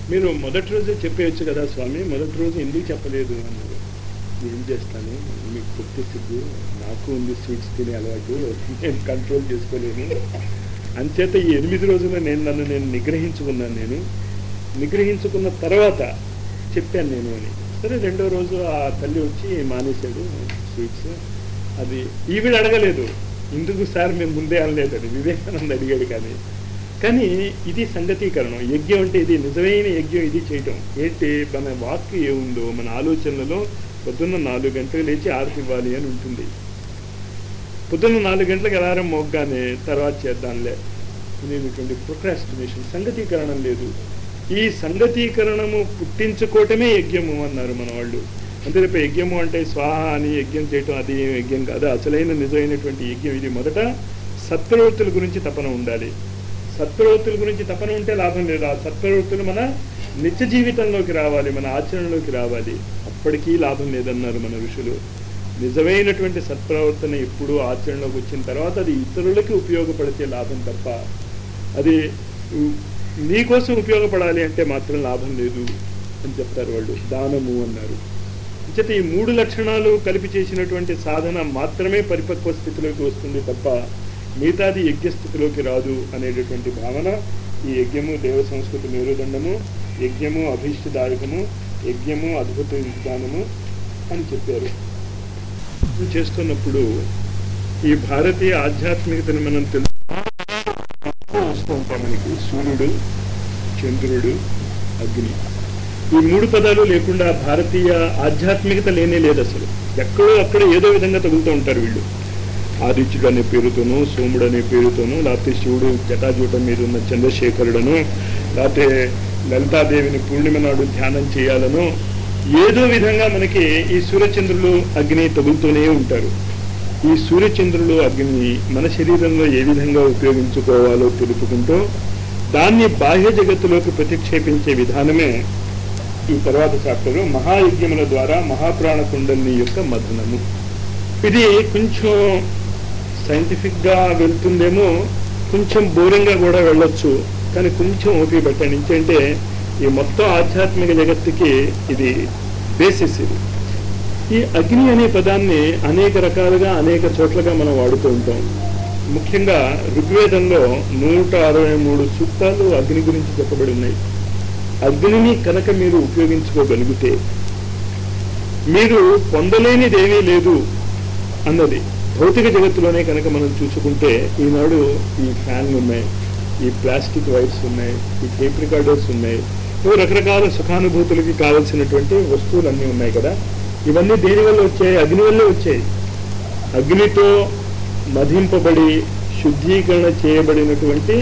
మీరు మొదటి రోజు చెప్పేయచ్చు కదా స్వామి మొదటి రోజు ఎందుకు చెప్పలేదు అన్నారు ఏం చేస్తాను మీకు కొత్త సిగ్గు నాకు ఉంది స్వీట్స్ తినే అలవాటు నేను కంట్రోల్ చేసుకోలేను అంచేత ఈ ఎనిమిది రోజులు నేను నన్ను నేను నిగ్రహించుకున్నాను నేను నిగ్రహించుకున్న తర్వాత చెప్పాను నేను అని సరే రెండో రోజు ఆ తల్లి వచ్చి మానేశాడు స్వీట్స్ అది ఈవిడ అడగలేదు ఎందుకు సార్ మేము ముందే అనలేదని వివేకానంద అడిగాడు కానీ కానీ ఇది సంగతీకరణం యజ్ఞం అంటే ఇది నిజమైన యజ్ఞం ఇది చేయటం ఏంటి మన వాక్ ఏముందో మన ఆలోచనలలో పొద్దున్న నాలుగు గంటలకు లేచి ఆరతి ఇవ్వాలి అని ఉంటుంది పొద్దున్న నాలుగు గంటలకు అలారం మోగ్గానే తర్వాత చేద్దాంలే అనేటువంటి ప్రొక్రాస్టినేషన్ సంగతీకరణం లేదు ఈ సంగతీకరణము పుట్టించుకోవటమే యజ్ఞము అన్నారు మన వాళ్ళు అంతే తప్ప యజ్ఞము అంటే స్వాహ అని యజ్ఞం చేయటం అది ఏం యజ్ఞం కాదు అసలైన నిజమైనటువంటి యజ్ఞం ఇది మొదట సత్ప్రవృత్తుల గురించి తపన ఉండాలి సత్ప్రవృత్తుల గురించి తపన ఉంటే లాభం లేదు ఆ సత్ప్రవృత్తులు మన నిత్య జీవితంలోకి రావాలి మన ఆచరణలోకి రావాలి అప్పటికీ లాభం లేదన్నారు మన ఋషులు నిజమైనటువంటి సత్ప్రవర్తన ఎప్పుడూ ఆచరణలోకి వచ్చిన తర్వాత అది ఇతరులకి ఉపయోగపడితే లాభం తప్ప అది ఉ- నీకోసం ఉపయోగపడాలి అంటే మాత్రం లాభం లేదు అని చెప్తారు వాళ్ళు దానము అన్నారు అంచేత ఈ మూడు లక్షణాలు కలిపి చేసినటువంటి సాధన మాత్రమే పరిపక్వ స్థితిలోకి వస్తుంది తప్ప మిగతాది యజ్ఞ స్థితిలోకి రాదు అనేటటువంటి భావన ఈ యజ్ఞము దేవ సంస్కృతి మేరుదండము యజ్ఞము అభీష్టదాయకము యజ్ఞము అద్భుత విజ్ఞానము అని చెప్పారు ఇది చేస్తున్నప్పుడు ఈ భారతీయ ఆధ్యాత్మికతను మనం తెలుసు వస్తూ ఉంటాం మనకి సూర్యుడు చంద్రుడు అగ్ని ఈ మూడు పదాలు లేకుండా భారతీయ ఆధ్యాత్మికత లేనే లేదు అసలు ఎక్కడో అక్కడ ఏదో విధంగా తగులుతూ ఉంటారు వీళ్ళు ఆదిత్యుడు అనే పేరుతోనూ సోముడు అనే పేరుతోనూ లేకపోతే శివుడు జటాజూటం మీద ఉన్న చంద్రశేఖరుడను లేకపోతే లలితాదేవిని పూర్ణిమ నాడు ధ్యానం చేయాలనో ఏదో విధంగా మనకి ఈ సూర్యచంద్రులు అగ్ని తగులుతూనే ఉంటారు ఈ సూర్యచంద్రులు అగ్నిని మన శరీరంలో ఏ విధంగా ఉపయోగించుకోవాలో తెలుపుకుంటూ దాన్ని బాహ్య జగత్తులోకి ప్రతిక్షేపించే విధానమే ఈ తర్వాత చాప్టర్ మహాయజ్ఞముల ద్వారా మహాప్రాణ కుండలిని యొక్క మథనము ఇది కొంచెం సైంటిఫిక్ గా వెళ్తుందేమో కొంచెం బోరింగ్ గా కూడా వెళ్ళొచ్చు కానీ కొంచెం ఓపిక పెట్టండి ఎందుకంటే ఈ మొత్తం ఆధ్యాత్మిక జగత్తుకి ఇది బేసిస్ ఇది ఈ అగ్ని అనే పదాన్ని అనేక రకాలుగా అనేక చోట్లగా మనం వాడుతూ ఉంటాం ముఖ్యంగా ఋగ్వేదంలో నూట అరవై మూడు సూక్తాలు అగ్ని గురించి చెప్పబడి ఉన్నాయి అగ్నిని కనుక మీరు ఉపయోగించుకోగలిగితే మీరు పొందలేనిదేమీ లేదు అన్నది భౌతిక జగత్తులోనే కనుక మనం చూసుకుంటే ఈనాడు ఈ ఫ్యాన్లు ఉన్నాయి ఈ ప్లాస్టిక్ వైర్స్ ఉన్నాయి ఈ టేప్ రికార్డర్స్ ఉన్నాయి ఇవి రకరకాల సుఖానుభూతులకి కావలసినటువంటి వస్తువులు అన్నీ ఉన్నాయి కదా ఇవన్నీ దేని వల్ల వచ్చాయి అగ్ని వల్లే వచ్చాయి అగ్నితో మధింపబడి శుద్ధీకరణ చేయబడినటువంటి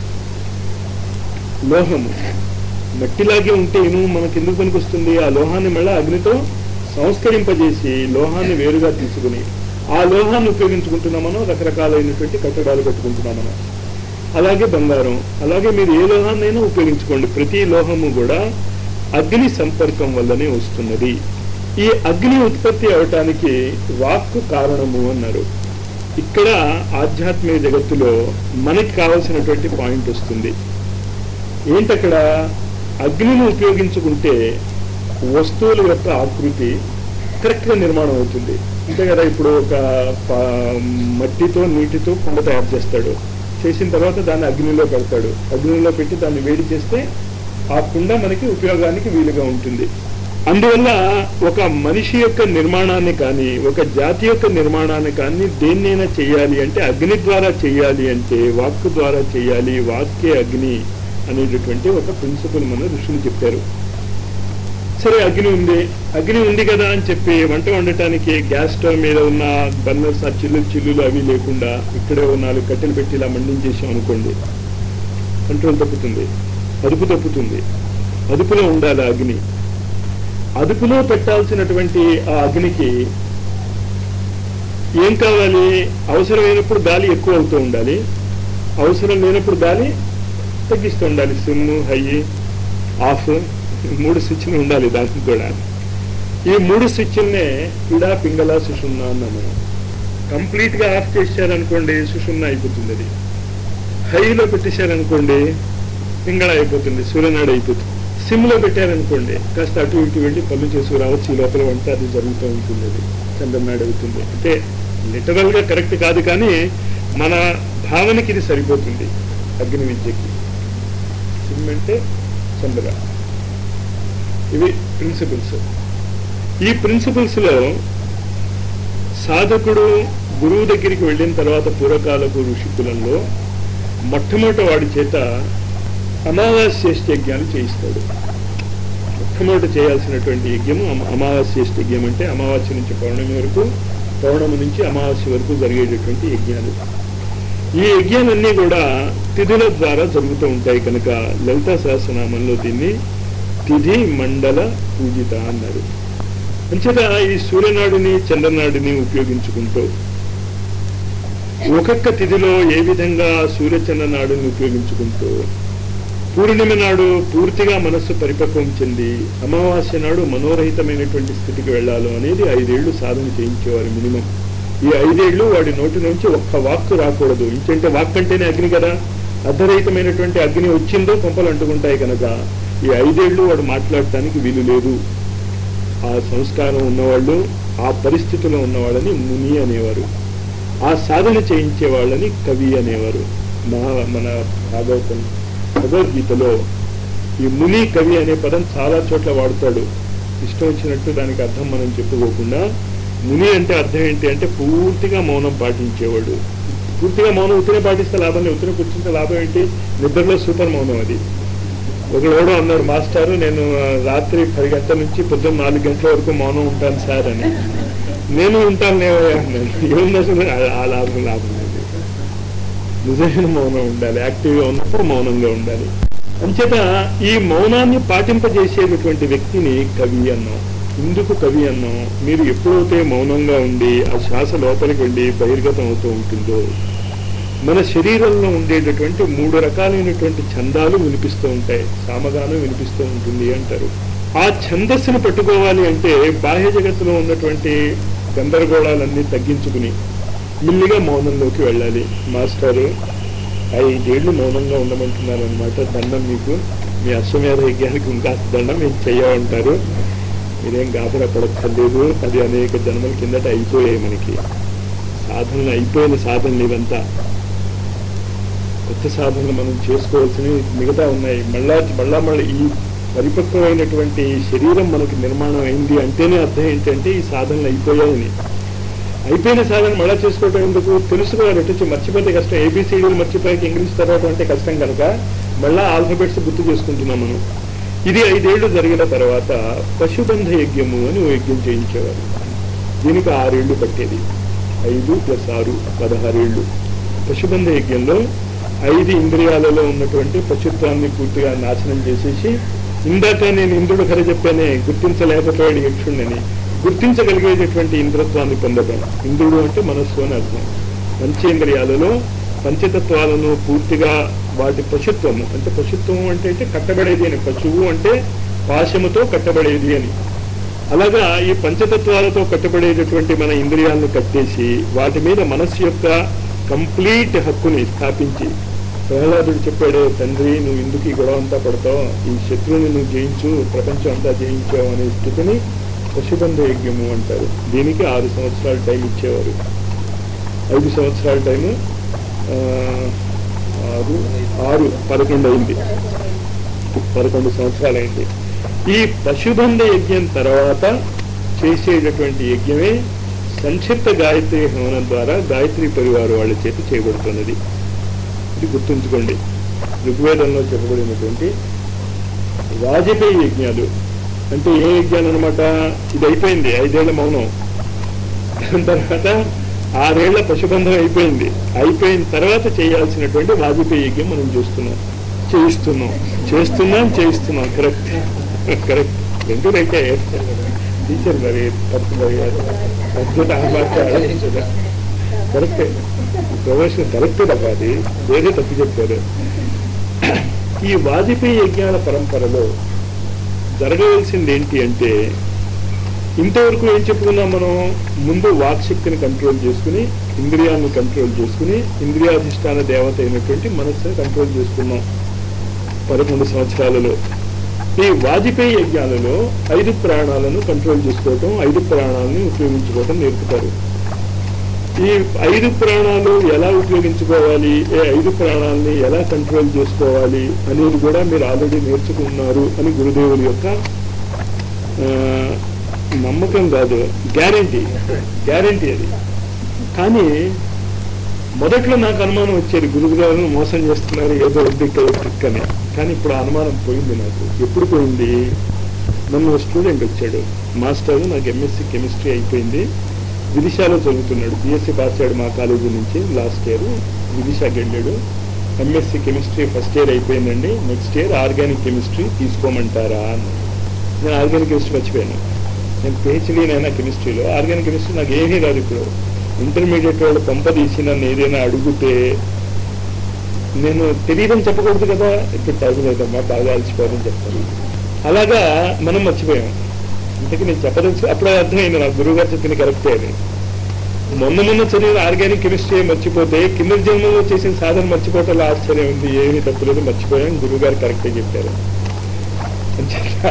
లోహము మట్టిలాగే ఉంటే ఇనుము మనకి ఎందుకు పనికొస్తుంది ఆ లోహాన్ని మళ్ళీ అగ్నితో సంస్కరింపజేసి లోహాన్ని వేరుగా తీసుకుని ఆ లోహాన్ని ఉపయోగించుకుంటున్నాం మనం రకరకాలైనటువంటి కట్టడాలు కట్టుకుంటున్నాం మనం అలాగే బంగారం అలాగే మీరు ఏ లోహాన్నైనా ఉపయోగించుకోండి ప్రతి లోహము కూడా అగ్ని సంపర్కం వల్లనే వస్తున్నది ఈ అగ్ని ఉత్పత్తి అవటానికి వాక్కు కారణము అన్నారు ఇక్కడ ఆధ్యాత్మిక జగత్తులో మనకి కావలసినటువంటి పాయింట్ వస్తుంది ఏంటక్కడ అగ్నిని ఉపయోగించుకుంటే వస్తువుల యొక్క ఆకృతి కరెక్ట్గా నిర్మాణం అవుతుంది అంతే కదా ఇప్పుడు ఒక ప- మట్టితో నీటితో కుండ తయారు చేస్తాడు చేసిన తర్వాత దాన్ని అగ్నిలో పెడతాడు అగ్నిలో పెట్టి దాన్ని వేడి చేస్తే ఆ కుండ మనకి ఉపయోగానికి వీలుగా ఉంటుంది అందువల్ల ఒక మనిషి యొక్క నిర్మాణాన్ని కానీ ఒక జాతి యొక్క నిర్మాణాన్ని కానీ దేన్నైనా చేయాలి అంటే అగ్ని ద్వారా చేయాలి అంటే వాక్కు ద్వారా చేయాలి వాక్కే అగ్ని అనేటటువంటి ఒక ప్రిన్సిపల్ మన ఋషులు చెప్పారు సరే అగ్ని ఉంది అగ్ని ఉంది కదా అని చెప్పి వంట వండటానికి గ్యాస్ స్టవ్ మీద ఉన్న బర్నర్స్ ఆ చిల్లులు చిల్లులు అవి లేకుండా ఇక్కడే ఓ నాలుగు కట్టెలు పెట్టి ఇలా మండించేసాం అనుకోండి కంట్రోల్ తప్పుతుంది అదుపు తప్పుతుంది అదుపులో ఉండాలి ఆ అగ్ని అదుపులో పెట్టాల్సినటువంటి ఆ అగ్నికి ఏం కావాలి అవసరమైనప్పుడు గాలి ఎక్కువ అవుతూ ఉండాలి అవసరం లేనప్పుడు గాలి తగ్గిస్తూ ఉండాలి సిమ్ హై ఆఫ్ మూడు స్విచ్లు ఉండాలి దానికి కూడా ఈ మూడు స్విచ్లనే పిడా పింగళ సుషుమ్న అన్నాం మనం కంప్లీట్ గా ఆఫ్ చేశారనుకోండి సుషుమ్న అయిపోతుంది అది హైలో పెట్టేశారనుకోండి పింగళ అయిపోతుంది సూర్యనాడు అయిపోతుంది సిమ్లో పెట్టారనుకోండి కాస్త అటు ఇటు వెళ్ళి పనులు చేసుకురావచ్చు ఈ లోపల వంట అది జరుగుతూ ఉంటుంది అది చంద్రనాడు అవుతుంది అంటే లిటరల్గా కరెక్ట్ కాదు కానీ మన భావనకి ఇది సరిపోతుంది అగ్ని విద్యకి సిమ్ అంటే చంద్ర ఇవి ప్రిన్సిపల్స్ ఈ ప్రిన్సిపల్స్లో సాధకుడు గురువు దగ్గరికి వెళ్ళిన తర్వాత పూర్వకాలపు ఋషికులంలో మొట్టమొదటి వాడి చేత అమావాస్యేష్ట యజ్ఞాలు చేయిస్తాడు మొట్టమొదటి చేయాల్సినటువంటి యజ్ఞము అమ- అమావాస్యేష్ట యజ్ఞం అంటే అమావాస్య నుంచి పౌర్ణమి వరకు పౌర్ణమి నుంచి అమావాస్య వరకు జరిగేటటువంటి యజ్ఞాలు ఈ యజ్ఞాలన్నీ కూడా తిథుల ద్వారా జరుగుతూ ఉంటాయి కనుక లలితా సహస్రనామంలో దీన్ని తిథి మండల పూజిత అన్నారు అంచేత ఈ సూర్యనాడిని చంద్రనాడిని ఉపయోగించుకుంటూ ఒక్కొక్క తిథిలో ఏ విధంగా సూర్యచంద్ర నాడుని ఉపయోగించుకుంటూ పూర్ణిమ నాడు పూర్తిగా మనస్సు పరిపక్వం చెంది అమావాస్య నాడు మనోరహితమైనటువంటి స్థితికి వెళ్ళాలో అనేది ఐదేళ్లు సాధన చేయించేవారు మినిమం ఈ ఐదేళ్లు వాడి నోటి నుంచి ఒక్క వాక్కు రాకూడదు ఇంకంటే వాక్ అంటేనే అగ్ని కదా అర్ధరహితమైనటువంటి అగ్ని వచ్చిందో కొంపలు అంటుకుంటాయి కనుక ఈ ఐదేళ్లు వాడు మాట్లాడటానికి వీలు లేదు ఆ సంస్కారం ఉన్నవాళ్ళు ఆ పరిస్థితిలో ఉన్నవాళ్ళని ముని అనేవారు ఆ సాధన చేయించే వాళ్ళని కవి అనేవారు మహా మన భాగవతం భగవద్గీతలో ఈ ముని కవి అనే పదం చాలా చోట్ల వాడతాడు ఇష్టం వచ్చినట్టు దానికి అర్థం మనం చెప్పుకోకుండా ముని అంటే అర్థం ఏంటి అంటే పూర్తిగా మౌనం పాటించేవాడు పూర్తిగా మౌనం ఉత్తరే పాటిస్తే లాభం లేదు ఉత్తరే కూర్చుంటే లాభం ఏంటి నిద్రలో సూపర్ మౌనం అది ఒకడు ఎవడో అన్నాడు మాస్టారు నేను ఆ, రాత్రి పది గంటల నుంచి పొద్దున్న నాలుగు గంటల వరకు మౌనం ఉంటాను సార్ అని నేను ఉంటాను లేవయ్యా అన్నాను ఏముంది అసలు ఆ- ఆ లాభం లాభం లేదు నిజమైన మౌనం ఉండాలి యాక్టివ్గా ఉన్నప్పుడు మౌనంగా ఉండాలి అంచేత ఈ మౌనాన్ని పాటింపజేసేటటువంటి వ్యక్తిని కవి అన్నాం ఎందుకు కవి అన్నాం మీరు ఎప్పుడైతే మౌనంగా ఉండి ఆ శ్వాస లోపలికి వెళ్ళి బహిర్గతం అవుతూ ఉంటుందో మన శరీరంలో ఉండేటటువంటి మూడు రకాలైనటువంటి ఛందాలు వినిపిస్తూ ఉంటాయి సామగానం వినిపిస్తూ ఉంటుంది అంటారు ఆ ఛందస్సును పట్టుకోవాలి అంటే బాహ్య జగత్తులో ఉన్నటువంటి గందరగోళాలన్నీ తగ్గించుకుని మెల్లిగా మౌనంలోకి వెళ్ళాలి మాస్టారు ఐదేళ్లు మౌనంగా ఉండమంటున్నారు అనమాట దండం మీకు మీ అశ్వమేధ యజ్ఞానికి ఇంకా దండం మేము చెయ్యమంటారు మీరేం గాబరా పడక్కర్లేదు అది అనేక జన్మల కిందట అయిపోయాయి మనకి సాధనలు అయిపోయిన సాధనలు ఇవంతా కొత్త సాధనలు మనం చేసుకోవాల్సినవి మిగతా ఉన్నాయి మళ్ళా మళ్ళా మళ్ళీ ఈ పరిపక్వమైనటువంటి శరీరం మనకి నిర్మాణం అయింది అంటేనే అర్థం ఏంటంటే ఈ సాధనలు అయిపోయాయని అయిపోయిన సాధన మళ్ళా చేసుకోవడం ఎందుకు తెలుసుకోవాలి ఎటు వచ్చి మర్చిపోతే కష్టం ఏబిసిడీలు మర్చిపోయాక ఇంగ్లీష్ తర్వాత అంటే కష్టం కనుక మళ్ళా ఆల్ఫాబెట్స్ గుర్తు చేసుకుంటున్నాం మనం ఇది ఐదేళ్లు జరిగిన తర్వాత పశుబంధ యజ్ఞము అని ఓ యజ్ఞం చేయించేవారు దీనికి ఆరేళ్లు పట్టేది ఐదు ప్లస్ ఆరు పదహారేళ్లు పశుబంధ యజ్ఞంలో ఐదు ఇంద్రియాలలో ఉన్నటువంటి పశుత్వాన్ని పూర్తిగా నాశనం చేసేసి ఇందాక నేను ఇంద్రుడు కథ చెప్పానే గుర్తించలేకపోయాడు యక్షుణ్ణని గుర్తించగలిగేటటువంటి ఇంద్రత్వాన్ని పొందడం ఇంద్రుడు అంటే మనస్సు అని అర్థం పంచేంద్రియాలలో పంచతత్వాలను పూర్తిగా వాటి పశుత్వము అంటే పశుత్వము అంటే అంటే కట్టబడేది అని పశువు అంటే పాశముతో కట్టబడేది అని అలాగా ఈ పంచతత్వాలతో కట్టబడేటటువంటి మన ఇంద్రియాలను కట్టేసి వాటి మీద మనస్సు యొక్క కంప్లీట్ హక్కుని స్థాపించి ప్రహ్లాదుడు చెప్పాడు తండ్రి నువ్వు ఎందుకు ఈ గొడవ అంతా పడతావు ఈ శత్రువుని నువ్వు జయించు ప్రపంచం అంతా జయించావు అనే స్థితిని పశుబంధ యజ్ఞము అంటారు దీనికి ఆరు సంవత్సరాల టైం ఇచ్చేవారు ఐదు సంవత్సరాల టైము ఆ, ఆరు ఆరు పదకొండు అయింది పదకొండు సంవత్సరాలు అయింది ఈ పశుబంధ యజ్ఞం తర్వాత చేసేటటువంటి యజ్ఞమే సంక్షిప్త గాయత్రి హవనం ద్వారా గాయత్రి పరివారం వాళ్ళ చేత చేయబడుతున్నది ఇది గుర్తుంచుకోండి ఋగ్వేదంలో చెప్పబడినటువంటి వాజపేయి యజ్ఞాలు అంటే ఏ యజ్ఞాలు అనమాట ఇది అయిపోయింది ఐదేళ్ల మౌనం దాని తర్వాత ఆరేళ్ల పశుబంధం అయిపోయింది అయిపోయిన తర్వాత చేయాల్సినటువంటి వాజపేయి యజ్ఞం మనం చూస్తున్నాం చేయిస్తున్నాం చేస్తున్నాం చేయిస్తున్నాం కరెక్ట్ కరెక్ట్ రెండు రైతే టీచర్ మరి తప్పు మరి అద్భుత కరెక్టే ప్రవేశం కరెక్ట్ తప్ప అది వేరే తప్పు చెప్పారు ఈ వాజపేయి యజ్ఞాల పరంపరలో జరగవలసింది ఏంటి అంటే ఇంతవరకు ఏం చెప్పుకున్నాం మనం ముందు వాక్శక్తిని కంట్రోల్ చేసుకుని ఇంద్రియాలను కంట్రోల్ చేసుకుని ఇంద్రియాధిష్టాన దేవత అయినటువంటి మనస్సుని కంట్రోల్ చేసుకున్నాం పదకొండు సంవత్సరాలలో ఈ వాజపేయి యజ్ఞాలలో ఐదు ప్రాణాలను కంట్రోల్ చేసుకోవటం ఐదు ప్రాణాలని ఉపయోగించుకోవటం నేర్పుతారు ఈ ఐదు ప్రాణాలు ఎలా ఉపయోగించుకోవాలి ఏ ఐదు ప్రాణాలని ఎలా కంట్రోల్ చేసుకోవాలి అనేది కూడా మీరు ఆల్రెడీ నేర్చుకున్నారు అని గురుదేవుల యొక్క ఆ, నమ్మకం కాదు గ్యారంటీ గ్యారంటీ అది కానీ మొదట్లో నాకు అనుమానం వచ్చేది గురువు గారు మోసం చేస్తున్నారు ఏదో ఉంది ఇక్కడ ట్రిక్ అని కానీ ఇప్పుడు ఆ అనుమానం పోయింది నాకు ఎప్పుడు పోయింది నన్ను స్టూడెంట్ వచ్చాడు మాస్టర్ నాకు ఎంఎస్సి కెమిస్ట్రీ అయిపోయింది విదిశాలో చదువుతున్నాడు బిఎస్సి పాస్ అయ్యాడు మా కాలేజీ నుంచి లాస్ట్ ఇయర్ విదిశాకి వెళ్ళాడు ఎంఎస్సి కెమిస్ట్రీ ఫస్ట్ ఇయర్ అయిపోయిందండి నెక్స్ట్ ఇయర్ ఆర్గానిక్ కెమిస్ట్రీ తీసుకోమంటారా అని నేను ఆర్గానిక్ కెమిస్ట్రీ మర్చిపోయాను నేను పిహెచ్డీనైనా కెమిస్ట్రీలో ఆర్గానిక్ కెమిస్ట్రీ నాకు ఏమీ రాదు ఇప్పుడు ఇంటర్మీడియట్ వాళ్ళు పంప తీసి నన్ను ఏదైనా అడిగితే నేను తెలియదని చెప్పకూడదు కదా ఇప్పుడు టైం లేదమ్మా బాగా అలసిపోయాలని చెప్తాను అలాగా మనం మర్చిపోయాం ఇంతకీ నేను చెప్పదలుచు అప్పుడే అర్థమైంది నా గురువు గారు చెప్పింది కరెక్టే అని మొన్న మొన్న చదివిన ఆర్గానిక్ కెమిస్ట్రీ మర్చిపోతే కింద జన్మలో చేసిన సాధన మర్చిపోవటంలో ఆశ్చర్యం ఉంది ఏమీ తప్పులేదు మర్చిపోయాం గురువు గారు కరెక్టే చెప్పారు అంచేత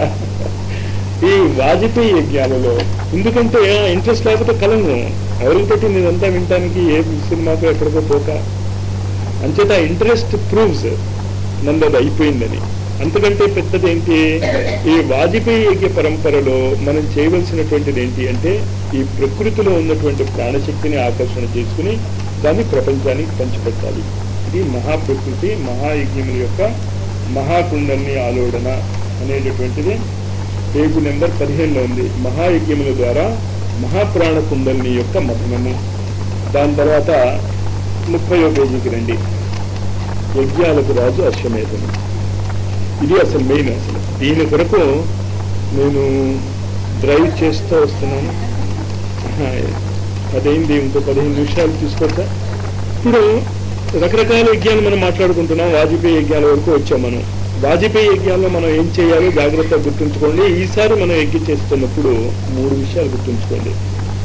ఈ వాజపేయి యజ్ఞాలలో ఎందుకంటే ఇంట్రెస్ట్ లేకపోతే కలము ఎవరికి పెట్టింది ఇదంతా వినటానికి ఏ సినిమాకు ఎక్కడికో పోక అంచేత ఇంట్రెస్ట్ ప్రూవ్స్ నన్ను అది అయిపోయిందని అంతకంటే పెద్దది ఏంటి ఈ వాజపేయి యజ్ఞ పరంపరలో మనం చేయవలసినటువంటిది ఏంటి అంటే ఈ ప్రకృతిలో ఉన్నటువంటి ప్రాణశక్తిని ఆకర్షణ చేసుకుని దాన్ని ప్రపంచానికి పంచిపెట్టాలి ఇది మహాప్రకృతి మహాయజ్ఞముల యొక్క మహాకుండల్ని ఆలోడన అనేటటువంటిది పేజీ నెంబర్ పదిహేనులో ఉంది మహాయజ్ఞముల ద్వారా మహాప్రాణ కుండల్ని యొక్క మథనము దాని తర్వాత ముప్పయో పేజీకి రండి యజ్ఞాలకు రాజు అశ్వమేధము ఇది అసలు మెయిన్ అసలు దీని కొరకు నేను డ్రైవ్ చేస్తూ వస్తున్నాను ఆహా, అదేంటి ఇంకో పదిహేను నిమిషాలు తీసుకొచ్చా ఇప్పుడు రకరకాల యజ్ఞాలు మనం మాట్లాడుకుంటున్నాం వాజపేయి యజ్ఞాల వరకు వచ్చాం మనం వాజపేయి యజ్ఞాల్లో మనం ఏం చేయాలో జాగ్రత్తగా గుర్తుంచుకోండి ఈసారి మనం యజ్ఞ చేస్తున్నప్పుడు మూడు విషయాలు గుర్తుంచుకోండి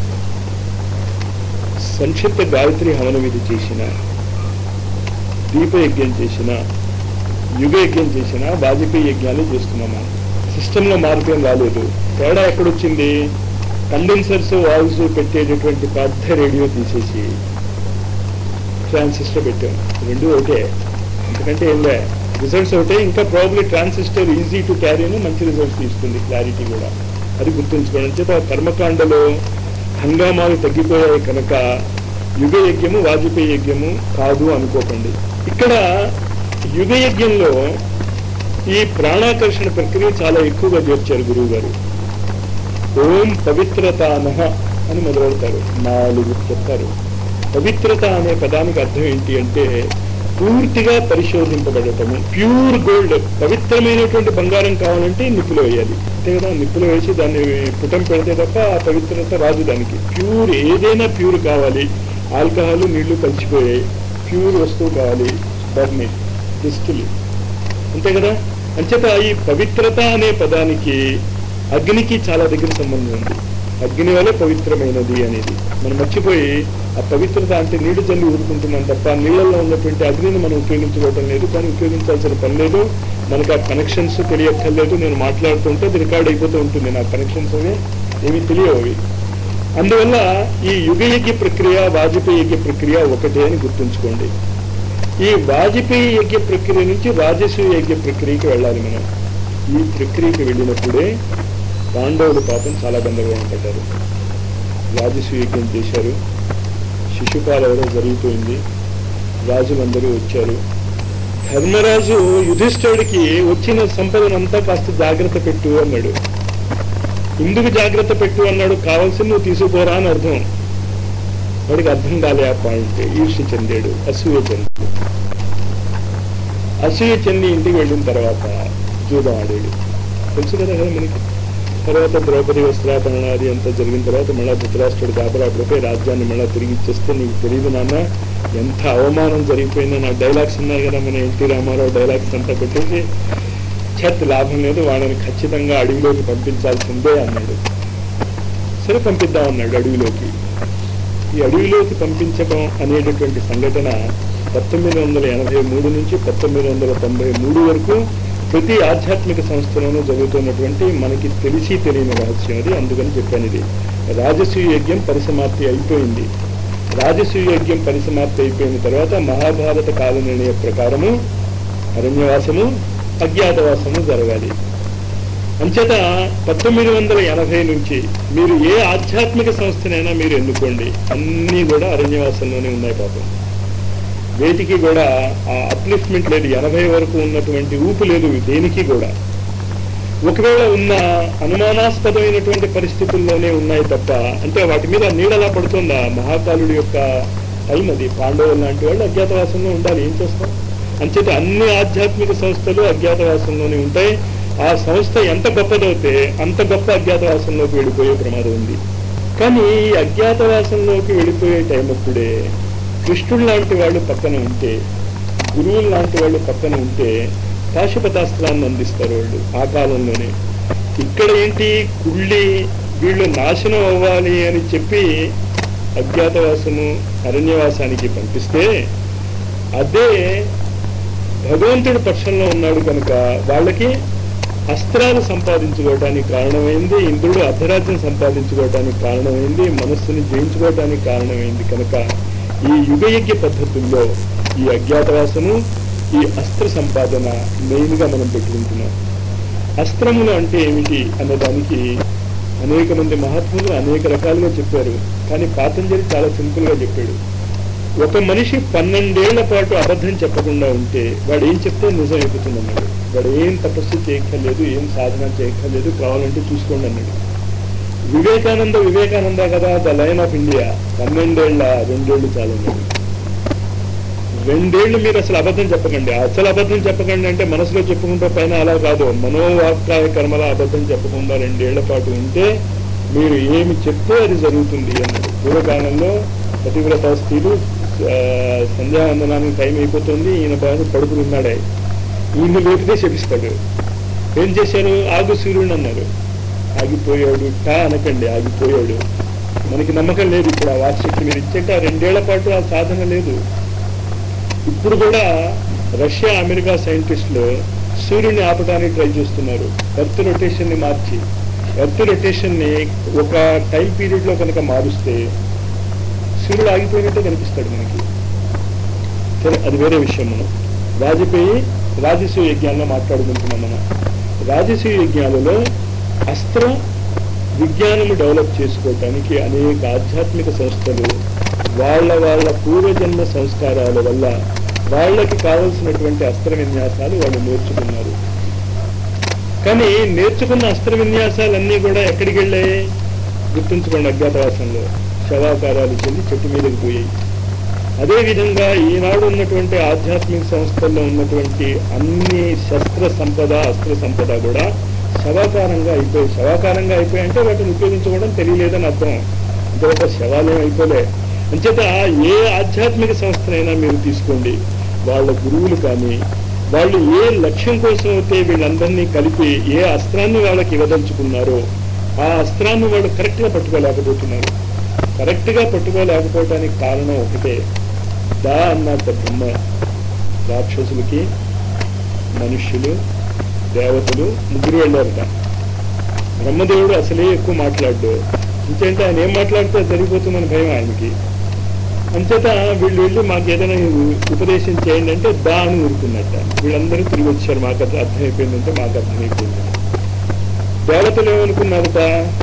సంక్షిప్త గాయత్రి హవన విధి చేసిన దీపయజ్ఞం చేసిన యుగ యజ్ఞం చేసిన వాజపేయి యజ్ఞాలు చేస్తున్నాం మనం సిస్టంలో మార్పు ఏం రాలేదు తేడా ఎక్కడొచ్చింది కండెన్సర్స్ వాల్స్ పెట్టేటటువంటి పెద్ద రేడియో తీసేసి ట్రాన్సిస్టర్ పెట్టాం రెండు ఒకటే ఎందుకంటే ఏం లే రిజల్ట్స్ ఒకటే ఇంకా probably transistor easy to carry అని మంచి రిజల్ట్స్ తీస్తుంది క్లారిటీ కూడా అది గుర్తుంచుకోవడం చేత కర్మకాండలో హంగామాలు తగ్గిపోయాయి కనుక యుగ యజ్ఞము వాజపేయి యజ్ఞము కాదు అనుకోకండి ఇక్కడ యుగ యజ్ఞంలో ఈ ప్రాణాకర్షణ ప్రక్రియ చాలా ఎక్కువగా చేర్చారు గురువు గారు ఓం పవిత్రతానహ అని మొదలెడతారు నాలుగు చెప్తారు పవిత్రత అనే పదానికి అర్థం ఏంటి అంటే పూర్తిగా పరిశోధింపబడటము ప్యూర్ గోల్డ్ పవిత్రమైనటువంటి బంగారం కావాలంటే నిప్పులో వేయాలి అంతే కదా నిప్పులో వేసి దాన్ని పుటం పెడితే తప్ప ఆ పవిత్రత రాదు దానికి ప్యూర్ ఏదైనా ప్యూర్ కావాలి ఆల్కహాల్ నీళ్లు కలిసిపోయాయి ప్యూర్ వస్తువు కావాలి బర్ని డిస్టిల్ అంతే కదా అంచేత ఈ పవిత్రత అనే పదానికి అగ్నికి చాలా దగ్గర సంబంధం ఉంది అగ్ని వల్ల పవిత్రమైనది అనేది మనం మర్చిపోయి ఆ పవిత్రత అంటే నీళ్లు జల్లి ఊరుకుంటున్నాం తప్ప నీళ్ళల్లో ఉన్నటువంటి అగ్నిని మనం ఉపయోగించుకోవటం లేదు కానీ ఉపయోగించాల్సిన పని లేదు మనకు ఆ కనెక్షన్స్ తెలియక్కర్లేదు నేను మాట్లాడుతుంటే అది రికార్డ్ అయిపోతూ ఉంటుంది నా కనెక్షన్స్ అవి ఏమీ తెలియవు అవి అందువల్ల ఈ యుగ యజ్ఞ ప్రక్రియ వాజపేయి యజ్ఞ ప్రక్రియ ఒకటే అని గుర్తుంచుకోండి ఈ వాజపేయి యజ్ఞ ప్రక్రియ నుంచి రాజసూయ యజ్ఞ ప్రక్రియకి వెళ్ళాలి మనం ఈ ప్రక్రియకి వెళ్ళినప్పుడే పాండవులు పాపం చాలా గందరగోళం పడ్డారు రాజసూయ యజ్ఞం చేశారు శిశుపాల ఎవరో జరుగుతుంది రాజులందరూ వచ్చారు ధర్మరాజు యుధిష్ఠుడికి వచ్చిన సంపదనంతా కాస్త జాగ్రత్త పెట్టు అన్నాడు ఎందుకు జాగ్రత్త పెట్టు అన్నాడు కావాల్సింది నువ్వు తీసుకుపోరా అని అర్థం వాడికి అర్థం కాలే ఆ పాయింట్ ఈర్ష్య చెందాడు అసూయ చెందాడు అసూయ చెంది ఇంటికి వెళ్ళిన తర్వాత జూదం ఆడాడు తెలుసు కదా కదా మనకి తర్వాత ద్రౌపది వస్త్రాపరణ అది అంతా జరిగిన తర్వాత మళ్ళా ధృతరాష్ట్రుడు దాబరాపడిపోయి రాజ్యాన్ని మళ్ళా తిరిగి ఇచ్చేస్తే నీకు తెలియదు నాన్న ఎంత అవమానం జరిగిపోయిందో నా డైలాగ్స్ ఉన్నాయి కదా మన ఎన్టీ రామారావు డైలాగ్స్ అంతా పెట్టేసి చెత్త లాభం లేదు వాళ్ళని ఖచ్చితంగా అడవిలోకి పంపించాల్సిందే అన్నాడు సరే పంపిద్దాం అన్నాడు అడవిలోకి ఈ అడవిలోకి పంపించడం అనేటటువంటి సంఘటన పంతొమ్మిది వందల ఎనభై మూడు నుంచి పంతొమ్మిది వందల తొంభై మూడు వరకు ప్రతి ఆధ్యాత్మిక సంస్థలోనూ జరుగుతున్నటువంటి మనకి తెలిసి తెలియని రహస్యం అది అందుకని చెప్పాను ఇది రాజసూయ యజ్ఞం పరిసమాప్తి అయిపోయింది రాజసూయ యజ్ఞం పరిసమాప్తి అయిపోయిన తర్వాత మహాభారత కాల నిర్ణయ ప్రకారము అరణ్యవాసము అజ్ఞాతవాసము జరగాలి అంచేత పంతొమ్మిది వందల ఎనభై నుంచి మీరు ఏ ఆధ్యాత్మిక సంస్థనైనా మీరు ఎన్నుకోండి అన్నీ కూడా అరణ్యవాసంలోనే ఉన్నాయి పాపం వేటికి కూడా ఆ అప్లిఫ్ట్మెంట్ లేదు ఎనభై వరకు ఉన్నటువంటి ఊపు లేదు దేనికి కూడా ఒకవేళ ఉన్న అనుమానాస్పదమైనటువంటి పరిస్థితుల్లోనే ఉన్నాయి తప్ప అంటే వాటి మీద నీడలా పడుతుందా మహాకాలుడి యొక్క టైం అది పాండవులు లాంటి వాళ్ళు అజ్ఞాతవాసంలో ఉండాలి ఏం చేస్తాం అంచేత అన్ని ఆధ్యాత్మిక సంస్థలు అజ్ఞాతవాసంలోనే ఉంటాయి ఆ సంస్థ ఎంత గొప్పదవుతే అంత గొప్ప అజ్ఞాతవాసంలోకి వెళ్ళిపోయే ప్రమాదం ఉంది కానీ ఈ అజ్ఞాతవాసంలోకి వెళ్ళిపోయే టైం అప్పుడే కృష్ణుడు లాంటి వాళ్ళు పక్కన ఉంటే గురువులు లాంటి వాళ్ళు పక్కన ఉంటే పాశుపతాస్త్రాన్ని అందిస్తారు వాళ్ళు ఆ కాలంలోనే ఇక్కడ ఏంటి కుళ్ళి వీళ్ళు నాశనం అవ్వాలి అని చెప్పి అజ్ఞాతవాసము అరణ్యవాసానికి పంపిస్తే అదే భగవంతుడి పక్షంలో ఉన్నాడు కనుక వాళ్ళకి అస్త్రాలు సంపాదించుకోవడానికి కారణమైంది ఇంద్రుడు అర్ధరాజ్యం సంపాదించుకోవడానికి కారణమైంది మనస్సుని జయించుకోవడానికి కారణమైంది కనుక ఈ యుగయజ్ఞ పద్ధతుల్లో ఈ అజ్ఞాతవాసము ఈ అస్త్ర సంపాదన మెయిన్గా మనం పెట్టుకుంటున్నాం అస్త్రములు అంటే ఏమిటి అన్నదానికి అనేక మంది మహాత్ములు అనేక రకాలుగా చెప్పారు కానీ పాతంజలి చాలా సింపుల్గా చెప్పాడు ఒక మనిషి పన్నెండేళ్ల పాటు అబద్ధం చెప్పకుండా ఉంటే వాడు ఏం చెప్తే నిజం అయిపోతుంది అన్నాడు వాడు ఏం తపస్సు చేయక్కర్లేదు ఏం సాధన చేయక్కర్లేదు కావాలంటే చూసుకోండి అన్నాడు వివేకానంద వివేకానంద కదా ద లైన్ ఆఫ్ ఇండియా పన్నెండేళ్ల రెండేళ్లు చాలన్నాడు రెండేళ్లు మీరు అసలు అబద్ధం చెప్పకండి అసలు అబద్ధం చెప్పకండి అంటే మనసులో చెప్పుకుంటే పైన అలా కాదు మనోవాక్కాయ కర్మల అబద్ధం చెప్పకుండా రెండేళ్ల పాటు ఉంటే మీరు ఏమి చెప్తే అది జరుగుతుంది అన్నాడు పూర్వకాలంలో పతివ్రత స్త్రీలు సంధ్యావందనానికి టైం అయిపోతుంది ఈయన బాగా పడుకుని ఉన్నాడే ఈయన లేపితే శపిస్తాడు ఏం చేశారు ఆగు సూర్యుడు అన్నారు ఆగిపోయాడు టా అనకండి ఆగిపోయాడు మనకి నమ్మకం లేదు ఇప్పుడు ఆ వాక్శక్తి మీరు ఇచ్చేట ఆ రెండేళ్ల పాటు ఆ సాధన లేదు ఇప్పుడు కూడా రష్యా అమెరికా సైంటిస్టులు సూర్యుని ఆపడానికి ట్రై చేస్తున్నారు ఎర్త్ రొటేషన్ ని మార్చి ఎర్త్ రొటేషన్ ని ఒక టైం పీరియడ్ లో కనుక మారుస్తే సూర్యుడు ఆగిపోయినట్టే కనిపిస్తాడు మనకి సరే అది వేరే విషయం మనం వాజపేయి రాజసూయ యజ్ఞాల్లో మాట్లాడుకుంటున్నాం మనం రాజసూయ యజ్ఞాలలో అస్త్ర విజ్ఞానము డెవలప్ చేసుకోవటానికి అనేక ఆధ్యాత్మిక సంస్థలు వాళ్ళ వాళ్ళ పూర్వజన్మ సంస్కారాల వల్ల వాళ్ళకి కావలసినటువంటి అస్త్ర విన్యాసాలు వాళ్ళు నేర్చుకున్నారు కానీ నేర్చుకున్న అస్త్ర విన్యాసాలన్నీ కూడా ఎక్కడికి వెళ్ళాయి గుర్తుంచుకోండి అజ్ఞాతవాసంలో శవాకారాలు చెంది చెట్టు మీదకి పోయాయి అదేవిధంగా ఈనాడు ఉన్నటువంటి ఆధ్యాత్మిక సంస్థల్లో ఉన్నటువంటి అన్ని శస్త్ర సంపద అస్త్ర సంపద కూడా శవాకారంగా అయిపోయి శవాకారంగా అయిపోయి అంటే వాటిని ఉపయోగించుకోవడం తెలియలేదని అర్థం అంటే ఒక శవాలయం అయిపోలే అంచేత ఏ ఆధ్యాత్మిక సంస్థనైనా మీరు తీసుకోండి వాళ్ళ గురువులు కానీ వాళ్ళు ఏ లక్ష్యం కోసం అయితే వీళ్ళందరినీ కలిపి ఏ అస్త్రాన్ని వాళ్ళకి ఇవ్వదలుచుకున్నారో ఆ అస్త్రాన్ని వాళ్ళు కరెక్ట్గా పట్టుకోలేకపోతున్నారు కరెక్ట్గా పట్టుకోలేకపోవడానికి కారణం ఒకటే దా అన్నట్టు బ్రహ్మ రాక్షసులకి మనుష్యులు దేవతలు ముగ్గురు వెళ్ళారట బ్రహ్మదేవుడు అసలే ఎక్కువ మాట్లాడు ఇంకేంటే ఆయన ఏం మాట్లాడితే అది జరిగిపోతుందని భయం ఆయనకి అంచేత వీళ్ళు వెళ్ళి మాకు ఏదైనా ఉపదేశం చేయండి అంటే దా అని ఊరుకున్నట్ట వీళ్ళందరూ తిరిగి వచ్చారు మాకు అది అర్థమైపోయిందంటే మాకు అర్థమైపోయింది దేవతలు ఏమనుకున్నారట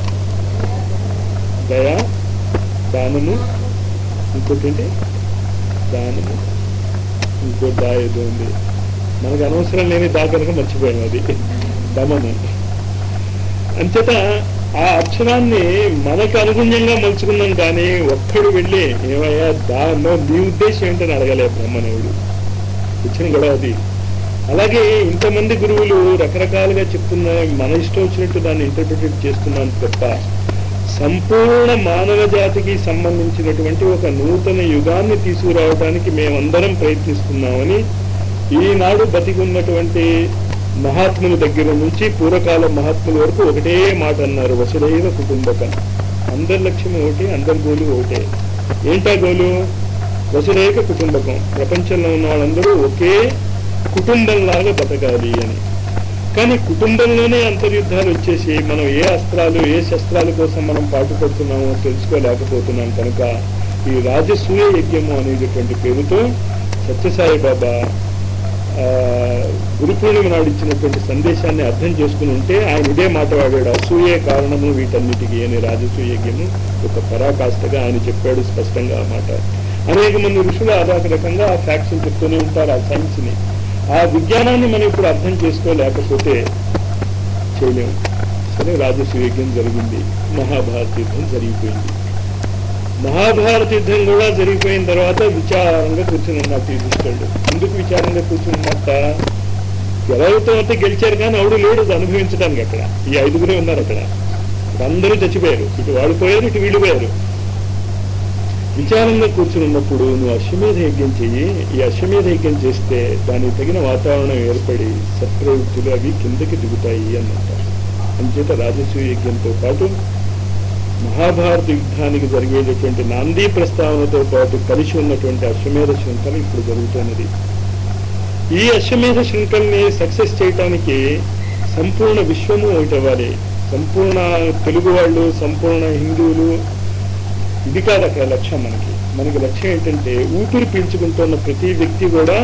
దయ దానము ఇంకోటి ఏంటి దానము ఇంకో దా ఏదో ఉంది మనకు అనవసరం లేని దా కనుక మర్చిపోయాం అది దమము అంచేత ఆ అక్షరాన్ని మనకు అనుగుణ్యంగా మలుచుకున్నాం కానీ ఒక్కడు వెళ్ళి ఏమయ్యా దానిలో నీ ఉద్దేశం ఏంటని అడగలే బ్రహ్మదేవుడు వచ్చిన గొడవ అది అలాగే ఇంతమంది గురువులు రకరకాలుగా చెప్తున్న మన ఇష్టం వచ్చినట్టు దాన్ని ఇంటర్ప్రిటేట్ చేస్తున్నాను తప్ప సంపూర్ణ మానవ జాతికి సంబంధించినటువంటి ఒక నూతన యుగాన్ని తీసుకురావడానికి మేమందరం ప్రయత్నిస్తున్నామని ఈనాడు బతికున్నటువంటి మహాత్ముల దగ్గర నుంచి పూర్వకాల మహాత్ముల వరకు ఒకటే మాట అన్నారు వసుదైవ కుటుంబకం అందరి లక్ష్యం ఒకటి అందరి గోలు ఒకటే ఏంటా గోలు వసుదైక కుటుంబకం ప్రపంచంలో ఉన్న వాళ్ళందరూ ఒకే కుటుంబంలాగా బతకాలి అని కానీ కుటుంబంలోనే అంతర్యుద్ధాలు వచ్చేసి మనం ఏ అస్త్రాలు ఏ శస్త్రాల కోసం మనం పాటుపడుతున్నామో తెలుసుకోలేకపోతున్నాం కనుక ఈ రాజసూయ యజ్ఞము అనేటటువంటి పేరుతో సత్యసాయి బాబా ఆ, గురు పూర్ణిమ నాడు ఇచ్చినటువంటి సందేశాన్ని అర్థం చేసుకుని ఉంటే ఆయన ఇదే మాట వాడాడు అసూయే కారణము వీటన్నిటికీ అని రాజసూయ యజ్ఞము ఒక పరాకాష్ఠగా ఆయన చెప్పాడు స్పష్టంగా ఆ మాట అనేక మంది ఋషులు అదొక రకంగా ఆ ఫ్యాక్ట్స్ చెప్తూనే ఉంటారు ఆ సైన్స్ ని ఆ విజ్ఞానాన్ని మనం ఇప్పుడు అర్థం చేసుకోలేకపోతే చేయలేము సరే రాజసూయ యజ్ఞం జరిగింది మహాభారత యుద్ధం జరిగిపోయింది మహాభారత యుద్ధం కూడా జరిగిపోయిన తర్వాత విచారంగా కూర్చుని ఉన్నట్టు యుధిష్ఠుడు ఎందుకు విచారంగా కూర్చుని ఉన్నట్ట ఎవరితో అయితే గెలిచారు కానీ ఆవిడ లేడు అది అనుభవించడానికి అక్కడ ఈ ఐదుగురే ఉన్నారు అక్కడ ఇప్పుడు అందరూ చచ్చిపోయారు ఇటు వాళ్ళు పోయారు ఇటు వీళ్ళు పోయారు విచారంగా కూర్చుని ఉన్నప్పుడు నువ్వు అశ్వమేధ యజ్ఞం చెయ్యి ఈ అశ్వమేధ యజ్ఞం చేస్తే దానికి తగిన వాతావరణం ఏర్పడి సత్ప్రవృత్తులు అవి కిందకి దిగుతాయి అన్నమాట అంచేత రాజసూయ యజ్ఞంతో పాటు మహాభారత యుద్ధానికి జరిగేటటువంటి నాందీ ప్రస్తావనతో పాటు కలిసి ఉన్నటువంటి అశ్వమేధ శృంఖల ఇప్పుడు జరుగుతున్నది ఈ అశ్వమేధ శృంఖల్ని సక్సెస్ చేయటానికి సంపూర్ణ విశ్వము ఒకటి అవ్వాలి సంపూర్ణ తెలుగు వాళ్ళు సంపూర్ణ హిందువులు ఇది కాదు అక్కడ లక్ష్యం మనకి మనకి లక్ష్యం ఏంటంటే ఊపిరి పీల్చుకుంటున్న ప్రతి వ్యక్తి కూడా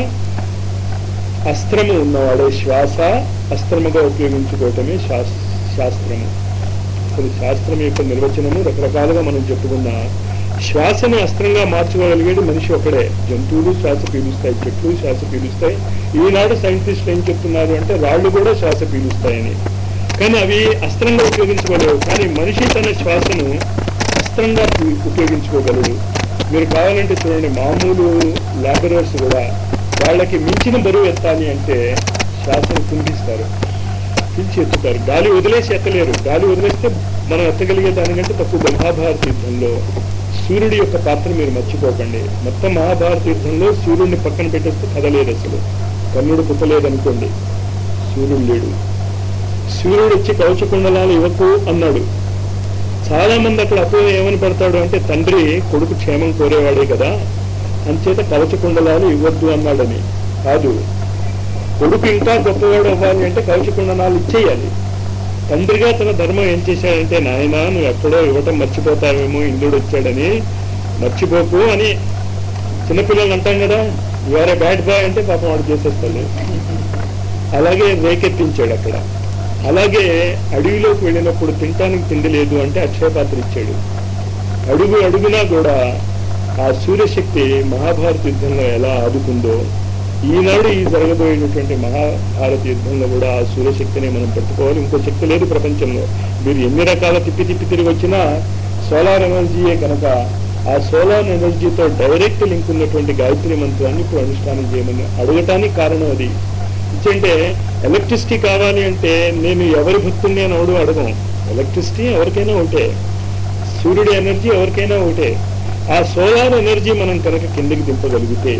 అస్త్రము ఉన్నవాడే శ్వాస అస్త్రముగా ఉపయోగించుకోవటమే శాస్ శాస్త్రము అసలు శాస్త్రం యొక్క నిర్వచనము రకరకాలుగా మనం చెప్పుకున్న శ్వాసని అస్త్రంగా మార్చుకోగలిగేది మనిషి ఒకడే జంతువులు శ్వాస పీలుస్తాయి చెట్లు శ్వాస పీలుస్తాయి ఈనాడు సైంటిస్టులు ఏం చెప్తున్నారు అంటే రాళ్ళు కూడా శ్వాస పీలుస్తాయని కానీ అవి అస్త్రంగా ఉపయోగించుకోలేవు కానీ మనిషి తన శ్వాసను అస్త్రంగా ఉప- ఉపయోగించుకోగలడు మీరు కావాలంటే చూడండి మామూలు లేబరర్స్ కూడా వాళ్ళకి మించిన బరువు ఎత్తాలి అంటే శ్వాసను కుంభిస్తారు పిలిచి ఎత్తుతారు గాలి వదిలేసి ఎత్తలేరు గాలి వదిలేస్తే మనం ఎత్తగలిగే దానికంటే తక్కువ మహాభారత యుద్ధంలో సూర్యుడి యొక్క పాత్ర మీరు మర్చిపోకండి మొత్తం మహాభారత యుద్ధంలో సూర్యుడిని పక్కన పెట్టేస్తే కదలేదు అసలు కన్నుడు పుట్టలేదు అనుకోండి సూర్యుడు లేడు సూర్యుడు వచ్చి కవచ కుండలాలు ఇవ్వకు అన్నాడు చాలా మంది అక్కడ అపోహ ఏమని పడతాడు అంటే తండ్రి కొడుకు క్షేమం కోరేవాడే కదా అంచేత కవచ కుండలాలు ఇవ్వద్దు అన్నాడని కాదు కొడుకు ఇంకా గొప్పవాడు అవ్వాలి అంటే కవచ కుండలాలు ఇచ్చేయాలి తండ్రిగా తన ధర్మం ఏం చేశాడంటే నాయన నువ్వు ఎక్కడో ఇవ్వటం మర్చిపోతావేమో ఇంద్రుడు వచ్చాడని మర్చిపోకు అని చిన్నపిల్లలు అంటాం కదా యువర్ బ్యాడ్ బాయ్ అంటే పాపం వాడు చేసేస్తాడు అలాగే రేకెత్తించాడు అక్కడ అలాగే అడవిలోకి వెళ్ళినప్పుడు తినటానికి తిండి లేదు అంటే అక్షయపాత్ర ఇచ్చాడు అడుగు అడుగునా కూడా ఆ సూర్యశక్తి మహాభారత యుద్ధంలో ఎలా ఆదుకుందో ఈనాడు ఈ జరగబోయేటటువంటి మహాభారత యుద్ధంలో కూడా ఆ సూర్యశక్తిని మనం పట్టుకోవాలి ఇంకో శక్తి లేదు ప్రపంచంలో మీరు ఎన్ని రకాల తిప్పి తిప్పి తిరిగి వచ్చినా సోలార్ ఎనర్జీయే కనుక ఆ సోలార్ ఎనర్జీతో డైరెక్ట్ లింక్ ఉన్నటువంటి గాయత్రి మంత్రాన్ని ఇప్పుడు అనుష్ఠానం చేయమని అడగటానికి కారణం అది ఎందుకంటే ఎలక్ట్రిసిటీ కావాలి అంటే నేను ఎవరి భక్తుడిని అని అవడు అడగం ఎలక్ట్రిసిటీ ఎవరికైనా ఒకటే సూర్యుడి ఎనర్జీ ఎవరికైనా ఒకటే ఆ సోలార్ ఎనర్జీ మనం కనుక కిందకి దింపగలిగితే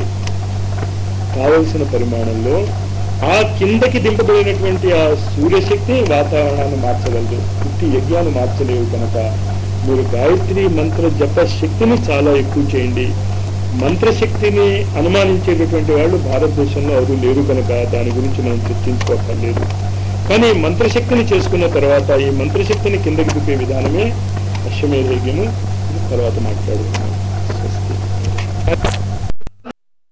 కావలసిన పరిమాణంలో ఆ కిందకి దింపబడినటువంటి ఆ సూర్యశక్తి వాతావరణాన్ని మార్చగలదు పుట్టి యజ్ఞాన్ని మార్చలేవు కనుక మీరు గాయత్రి మంత్ర జప శక్తిని చాలా ఎక్కువ చేయండి మంత్రశక్తిని అనుమానించేటటువంటి వాళ్ళు భారతదేశంలో ఎవరు లేరు కనుక దాని గురించి మనం చర్చించుకోక్కర్లేదు కానీ మంత్రశక్తిని చేసుకున్న తర్వాత ఈ మంత్రశక్తిని కిందకి దింపే విధానమే అశ్వమేధ యజ్ఞము ఇది తర్వాత మాట్లాడుతున్నాం స్వస్తి